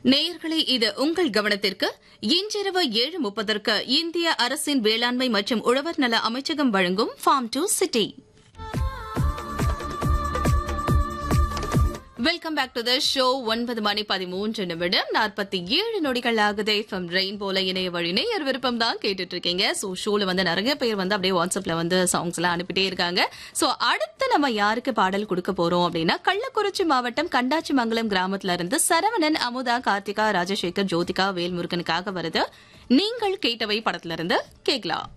நேயர்களே இது உங்கள் கவனத்திற்கு இன்றிரவு ஏழு முப்பதற்கு இந்திய அரசின் வேளாண்மை மற்றும் உழவர் நல அமைச்சகம் வழங்கும் farm to city welcome back to the show ஒன்பது மணி பதிமூன்று நிமிடம் நாற்பத்தி ஏழு நொடிகள் ஆகுது ஃப்ரம் ரெயின் போல இணைய வழி நேயர் விருப்பம் தான் கேட்டுட்டு இருக்கீங்க ஸோ ஷோல வந்து நிறைய பேர் வந்து அப்படியே வாட்ஸ்அப்ல வந்து சாங்ஸ் எல்லாம் அனுப்பிட்டே இருக்காங்க ஸோ அடுத்து நம்ம யாருக்கு பாடல் கொடுக்க போறோம் அப்படின்னா கள்ளக்குறிச்சி மாவட்டம் கண்டாச்சிமங்கலம் கிராமத்துல இருந்து சரவணன் அமுதா கார்த்திகா ராஜசேகர் ஜோதிகா வேல்முருகனுக்காக வருது நீங்கள் கேட்டவை படத்துல இருந்து கேட்கலாம்